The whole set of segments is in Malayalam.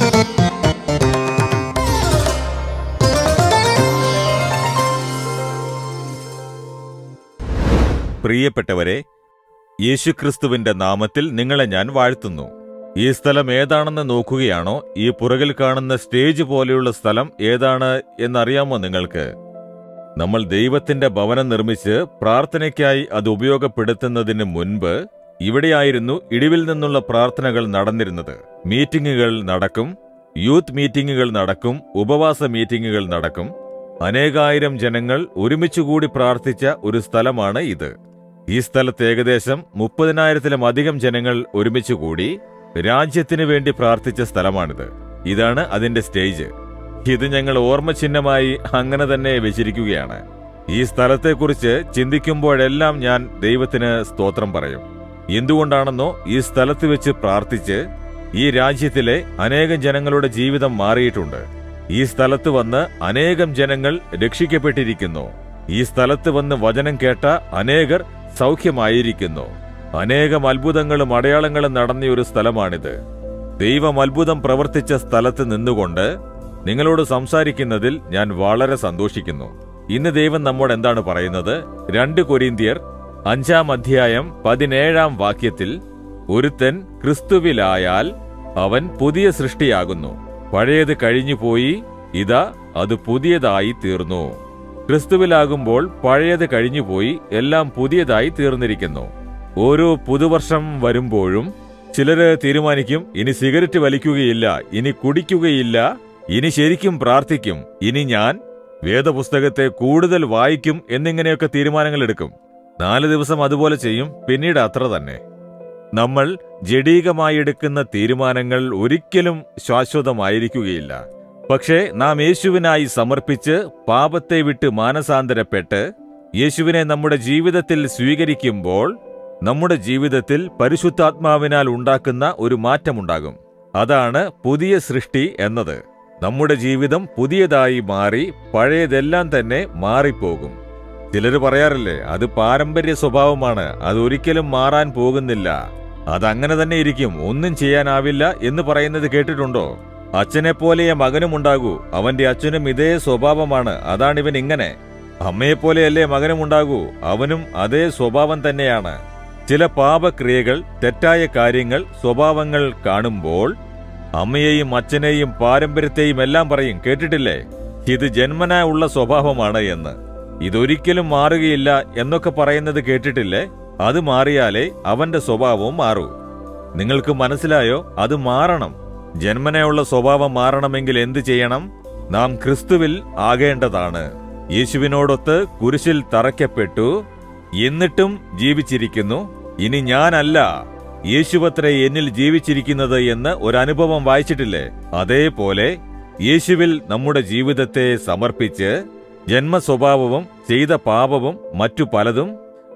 പ്രിയപ്പെട്ടവരെ യേശുക്രിസ്തുവിന്റെ നാമത്തിൽ നിങ്ങളെ ഞാൻ വാഴ്ത്തുന്നു ഈ സ്ഥലം ഏതാണെന്ന് നോക്കുകയാണോ ഈ പുറകിൽ കാണുന്ന സ്റ്റേജ് പോലെയുള്ള സ്ഥലം ഏതാണ് എന്നറിയാമോ നിങ്ങൾക്ക് നമ്മൾ ദൈവത്തിന്റെ ഭവനം നിർമ്മിച്ച് പ്രാർത്ഥനയ്ക്കായി അത് ഉപയോഗപ്പെടുത്തുന്നതിന് മുൻപ് ഇവിടെയായിരുന്നു ഇടിവിൽ നിന്നുള്ള പ്രാർത്ഥനകൾ നടന്നിരുന്നത് മീറ്റിംഗുകൾ നടക്കും യൂത്ത് മീറ്റിംഗുകൾ നടക്കും ഉപവാസ മീറ്റിംഗുകൾ നടക്കും അനേകായിരം ജനങ്ങൾ ഒരുമിച്ചുകൂടി പ്രാർത്ഥിച്ച ഒരു സ്ഥലമാണ് ഇത് ഈ സ്ഥലത്ത് ഏകദേശം മുപ്പതിനായിരത്തിലും അധികം ജനങ്ങൾ ഒരുമിച്ചുകൂടി രാജ്യത്തിനു വേണ്ടി പ്രാർത്ഥിച്ച സ്ഥലമാണിത് ഇതാണ് അതിന്റെ സ്റ്റേജ് ഇത് ഞങ്ങൾ ഓർമ്മചിഹ്നമായി അങ്ങനെ തന്നെ വെച്ചിരിക്കുകയാണ് ഈ സ്ഥലത്തെക്കുറിച്ച് ചിന്തിക്കുമ്പോഴെല്ലാം ഞാൻ ദൈവത്തിന് സ്തോത്രം പറയും എന്തുകൊണ്ടാണെന്നോ ഈ സ്ഥലത്ത് വെച്ച് പ്രാർത്ഥിച്ച് ഈ രാജ്യത്തിലെ അനേകം ജനങ്ങളുടെ ജീവിതം മാറിയിട്ടുണ്ട് ഈ സ്ഥലത്ത് വന്ന് അനേകം ജനങ്ങൾ രക്ഷിക്കപ്പെട്ടിരിക്കുന്നു ഈ സ്ഥലത്ത് വന്ന് വചനം കേട്ട അനേകർ സൗഖ്യമായിരിക്കുന്നു അനേകം അത്ഭുതങ്ങളും അടയാളങ്ങളും നടന്ന ഒരു സ്ഥലമാണിത് ദൈവം അത്ഭുതം പ്രവർത്തിച്ച സ്ഥലത്ത് നിന്നുകൊണ്ട് നിങ്ങളോട് സംസാരിക്കുന്നതിൽ ഞാൻ വളരെ സന്തോഷിക്കുന്നു ഇന്ന് ദൈവം നമ്മോട് എന്താണ് പറയുന്നത് രണ്ട് കൊരീന്തിയർ അഞ്ചാം അധ്യായം പതിനേഴാം വാക്യത്തിൽ ഒരുത്തൻ ക്രിസ്തുവിലായാൽ അവൻ പുതിയ സൃഷ്ടിയാകുന്നു പഴയത് കഴിഞ്ഞുപോയി ഇതാ അത് പുതിയതായി തീർന്നു ക്രിസ്തുവിലാകുമ്പോൾ പഴയത് കഴിഞ്ഞുപോയി എല്ലാം പുതിയതായി തീർന്നിരിക്കുന്നു ഓരോ പുതുവർഷം വരുമ്പോഴും ചിലര് തീരുമാനിക്കും ഇനി സിഗരറ്റ് വലിക്കുകയില്ല ഇനി കുടിക്കുകയില്ല ഇനി ശരിക്കും പ്രാർത്ഥിക്കും ഇനി ഞാൻ വേദപുസ്തകത്തെ കൂടുതൽ വായിക്കും എന്നിങ്ങനെയൊക്കെ തീരുമാനങ്ങൾ എടുക്കും നാല് ദിവസം അതുപോലെ ചെയ്യും പിന്നീട് അത്ര തന്നെ നമ്മൾ ജഡീകമായി എടുക്കുന്ന തീരുമാനങ്ങൾ ഒരിക്കലും ശാശ്വതമായിരിക്കുകയില്ല പക്ഷേ നാം യേശുവിനായി സമർപ്പിച്ച് പാപത്തെ വിട്ട് മാനസാന്തരപ്പെട്ട് യേശുവിനെ നമ്മുടെ ജീവിതത്തിൽ സ്വീകരിക്കുമ്പോൾ നമ്മുടെ ജീവിതത്തിൽ പരിശുദ്ധാത്മാവിനാൽ ഉണ്ടാക്കുന്ന ഒരു മാറ്റമുണ്ടാകും അതാണ് പുതിയ സൃഷ്ടി എന്നത് നമ്മുടെ ജീവിതം പുതിയതായി മാറി പഴയതെല്ലാം തന്നെ മാറിപ്പോകും ചിലർ പറയാറില്ലേ അത് പാരമ്പര്യ സ്വഭാവമാണ് അത് ഒരിക്കലും മാറാൻ പോകുന്നില്ല അതങ്ങനെ തന്നെ ഇരിക്കും ഒന്നും ചെയ്യാനാവില്ല എന്ന് പറയുന്നത് കേട്ടിട്ടുണ്ടോ അച്ഛനെ പോലെ മകനുമുണ്ടാകൂ അവന്റെ അച്ഛനും ഇതേ സ്വഭാവമാണ് അതാണിവൻ ഇങ്ങനെ അമ്മയെപ്പോലെയല്ലേ മകനുമുണ്ടാകൂ അവനും അതേ സ്വഭാവം തന്നെയാണ് ചില പാപക്രിയകൾ തെറ്റായ കാര്യങ്ങൾ സ്വഭാവങ്ങൾ കാണുമ്പോൾ അമ്മയെയും അച്ഛനെയും പാരമ്പര്യത്തെയും എല്ലാം പറയും കേട്ടിട്ടില്ലേ ഇത് ജന്മനാ ഉള്ള സ്വഭാവമാണ് എന്ന് ഇതൊരിക്കലും മാറുകയില്ല എന്നൊക്കെ പറയുന്നത് കേട്ടിട്ടില്ലേ അത് മാറിയാലേ അവന്റെ സ്വഭാവവും മാറൂ നിങ്ങൾക്ക് മനസ്സിലായോ അത് മാറണം ജന്മനയുള്ള സ്വഭാവം മാറണമെങ്കിൽ എന്തു ചെയ്യണം നാം ക്രിസ്തുവിൽ ആകേണ്ടതാണ് യേശുവിനോടൊത്ത് കുരിശിൽ തറയ്ക്കപ്പെട്ടു എന്നിട്ടും ജീവിച്ചിരിക്കുന്നു ഇനി ഞാനല്ല യേശുവത്രേ എന്നിൽ ജീവിച്ചിരിക്കുന്നത് എന്ന് ഒരനുഭവം വായിച്ചിട്ടില്ലേ അതേപോലെ യേശുവിൽ നമ്മുടെ ജീവിതത്തെ സമർപ്പിച്ച് ജന്മസ്വഭാവവും ചെയ്ത പാപവും മറ്റു പലതും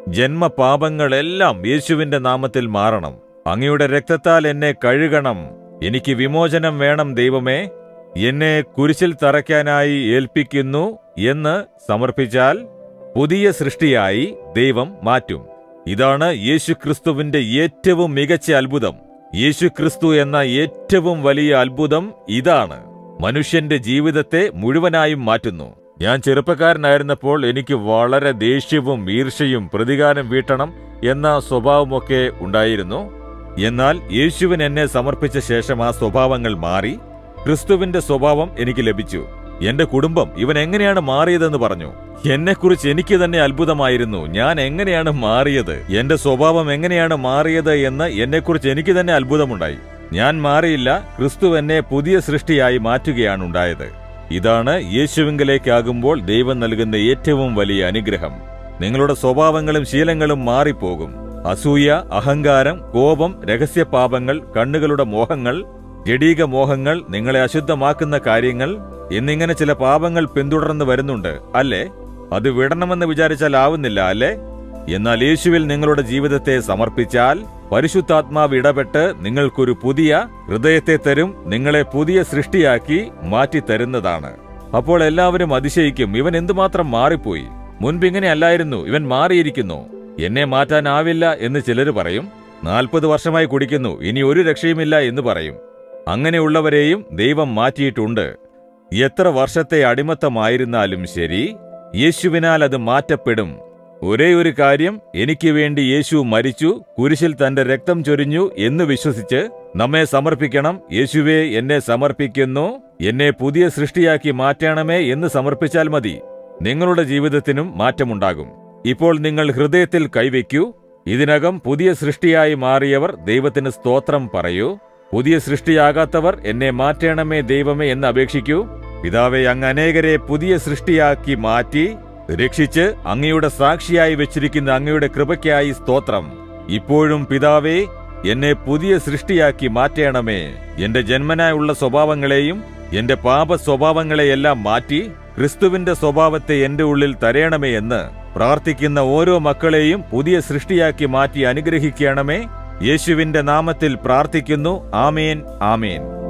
ജന്മപാപങ്ങളെല്ലാം യേശുവിന്റെ നാമത്തിൽ മാറണം അങ്ങയുടെ രക്തത്താൽ എന്നെ കഴുകണം എനിക്ക് വിമോചനം വേണം ദൈവമേ എന്നെ കുരിശിൽ തറയ്ക്കാനായി ഏൽപ്പിക്കുന്നു എന്ന് സമർപ്പിച്ചാൽ പുതിയ സൃഷ്ടിയായി ദൈവം മാറ്റും ഇതാണ് യേശുക്രിസ്തുവിന്റെ ഏറ്റവും മികച്ച അത്ഭുതം യേശുക്രിസ്തു എന്ന ഏറ്റവും വലിയ അത്ഭുതം ഇതാണ് മനുഷ്യന്റെ ജീവിതത്തെ മുഴുവനായും മാറ്റുന്നു ഞാൻ ചെറുപ്പക്കാരനായിരുന്നപ്പോൾ എനിക്ക് വളരെ ദേഷ്യവും ഈർഷ്യയും പ്രതികാരം വീട്ടണം എന്ന സ്വഭാവമൊക്കെ ഉണ്ടായിരുന്നു എന്നാൽ യേശുവിൻ എന്നെ സമർപ്പിച്ച ശേഷം ആ സ്വഭാവങ്ങൾ മാറി ക്രിസ്തുവിന്റെ സ്വഭാവം എനിക്ക് ലഭിച്ചു എന്റെ കുടുംബം ഇവൻ എങ്ങനെയാണ് മാറിയതെന്ന് പറഞ്ഞു എന്നെക്കുറിച്ച് എനിക്ക് തന്നെ അത്ഭുതമായിരുന്നു ഞാൻ എങ്ങനെയാണ് മാറിയത് എന്റെ സ്വഭാവം എങ്ങനെയാണ് മാറിയത് എന്ന് എന്നെക്കുറിച്ച് എനിക്ക് തന്നെ അത്ഭുതമുണ്ടായി ഞാൻ മാറിയില്ല ക്രിസ്തു എന്നെ പുതിയ സൃഷ്ടിയായി മാറ്റുകയാണ് ഉണ്ടായത് ഇതാണ് യേശുവിങ്കലേക്കാകുമ്പോൾ ദൈവം നൽകുന്ന ഏറ്റവും വലിയ അനുഗ്രഹം നിങ്ങളുടെ സ്വഭാവങ്ങളും ശീലങ്ങളും മാറിപ്പോകും അസൂയ അഹങ്കാരം കോപം രഹസ്യപാപങ്ങൾ കണ്ണുകളുടെ മോഹങ്ങൾ ജഡീക മോഹങ്ങൾ നിങ്ങളെ അശുദ്ധമാക്കുന്ന കാര്യങ്ങൾ എന്നിങ്ങനെ ചില പാപങ്ങൾ പിന്തുടർന്ന് വരുന്നുണ്ട് അല്ലേ അത് വിടണമെന്ന് വിചാരിച്ചാൽ ആവുന്നില്ല അല്ലേ എന്നാൽ യേശുവിൽ നിങ്ങളുടെ ജീവിതത്തെ സമർപ്പിച്ചാൽ പരിശുദ്ധാത്മാവ് ഇടപെട്ട് നിങ്ങൾക്കൊരു പുതിയ ഹൃദയത്തെ തരും നിങ്ങളെ പുതിയ സൃഷ്ടിയാക്കി മാറ്റി തരുന്നതാണ് അപ്പോൾ എല്ലാവരും അതിശയിക്കും ഇവൻ എന്തുമാത്രം മാറിപ്പോയി മുൻപ് ഇങ്ങനെ അല്ലായിരുന്നു ഇവൻ മാറിയിരിക്കുന്നു എന്നെ മാറ്റാനാവില്ല എന്ന് ചിലര് പറയും നാൽപ്പത് വർഷമായി കുടിക്കുന്നു ഇനി ഒരു രക്ഷയുമില്ല എന്ന് പറയും അങ്ങനെയുള്ളവരെയും ദൈവം മാറ്റിയിട്ടുണ്ട് എത്ര വർഷത്തെ അടിമത്തമായിരുന്നാലും ശരി യേശുവിനാൽ അത് മാറ്റപ്പെടും ഒരേ ഒരു കാര്യം എനിക്ക് വേണ്ടി യേശു മരിച്ചു കുരിശിൽ തന്റെ രക്തം ചൊരിഞ്ഞു എന്ന് വിശ്വസിച്ച് നമ്മെ സമർപ്പിക്കണം യേശുവെ എന്നെ സമർപ്പിക്കുന്നു എന്നെ പുതിയ സൃഷ്ടിയാക്കി മാറ്റണമേ എന്ന് സമർപ്പിച്ചാൽ മതി നിങ്ങളുടെ ജീവിതത്തിനും മാറ്റമുണ്ടാകും ഇപ്പോൾ നിങ്ങൾ ഹൃദയത്തിൽ കൈവയ്ക്കൂ ഇതിനകം പുതിയ സൃഷ്ടിയായി മാറിയവർ ദൈവത്തിന് സ്തോത്രം പറയൂ പുതിയ സൃഷ്ടിയാകാത്തവർ എന്നെ മാറ്റണമേ ദൈവമേ എന്ന് അപേക്ഷിക്കൂ പിതാവെ അങ്ങ് അനേകരെ പുതിയ സൃഷ്ടിയാക്കി മാറ്റി രക്ഷിച്ച് അങ്ങയുടെ സാക്ഷിയായി വെച്ചിരിക്കുന്ന അങ്ങയുടെ കൃപയ്ക്കായി സ്തോത്രം ഇപ്പോഴും പിതാവേ എന്നെ പുതിയ സൃഷ്ടിയാക്കി മാറ്റണമേ എന്റെ ജന്മനായുള്ള സ്വഭാവങ്ങളെയും എന്റെ പാപ സ്വഭാവങ്ങളെയെല്ലാം മാറ്റി ക്രിസ്തുവിന്റെ സ്വഭാവത്തെ എന്റെ ഉള്ളിൽ തരയണമേ എന്ന് പ്രാർത്ഥിക്കുന്ന ഓരോ മക്കളെയും പുതിയ സൃഷ്ടിയാക്കി മാറ്റി അനുഗ്രഹിക്കണമേ യേശുവിന്റെ നാമത്തിൽ പ്രാർത്ഥിക്കുന്നു ആമേൻ ആമേൻ